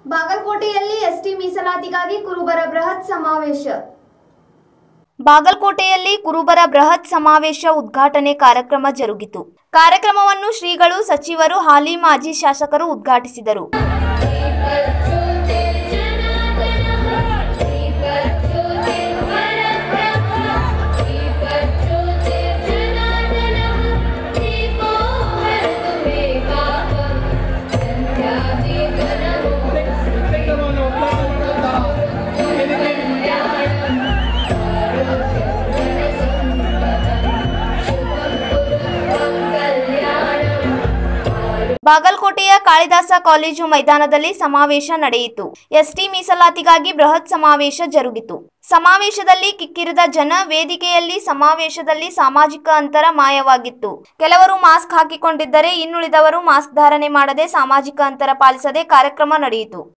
ಬಾಗಲಕೋಟೆಯಲ್ಲಿ ಎಸ್ಟಿ ಮೀಸಲಾತಿಗಾಗಿ ಕುರುಬರ ಬೃಹತ್ ಸಮಾವೇಶ ಬಾಗಲಕೋಟೆಯಲ್ಲಿ ಕುರುಬರ ಬೃಹತ್ ಸಮಾವೇಶ ಉದ್ಘಾಟನೆ ಕಾರ್ಯಕ್ರಮ ಜರುಗಿತು ಕಾರ್ಯಕ್ರಮವನ್ನು ಶ್ರೀಗಳು ಸಚಿವರು ಹಾಲಿ ಮಾಜಿ ಶಾಸಕರು ಉದ್ಘಾಟಿಸಿದರು ಬಾಗಲಕೋಟೆಯ ಕಾಳಿದಾಸ ಕಾಲೇಜು ಮೈದಾನದಲ್ಲಿ ಸಮಾವೇಶ ನಡೆಯಿತು ಎಸ್ಟಿ ಮೀಸಲಾತಿಗಾಗಿ ಬೃಹತ್ ಸಮಾವೇಶ ಜರುಗಿತು ಸಮಾವೇಶದಲ್ಲಿ ಕಿಕ್ಕಿರಿದ ಜನ ವೇದಿಕೆಯಲ್ಲಿ ಸಮಾವೇಶದಲ್ಲಿ ಸಾಮಾಜಿಕ ಅಂತರ ಮಾಯವಾಗಿತ್ತು ಕೆಲವರು ಮಾಸ್ಕ್ ಹಾಕಿಕೊಂಡಿದ್ದರೆ ಇನ್ನುಳಿದವರು ಮಾಸ್ಕ್ ಧಾರಣೆ ಮಾಡದೆ ಸಾಮಾಜಿಕ ಅಂತರ ಪಾಲಿಸದೆ ಕಾರ್ಯಕ್ರಮ ನಡೆಯಿತು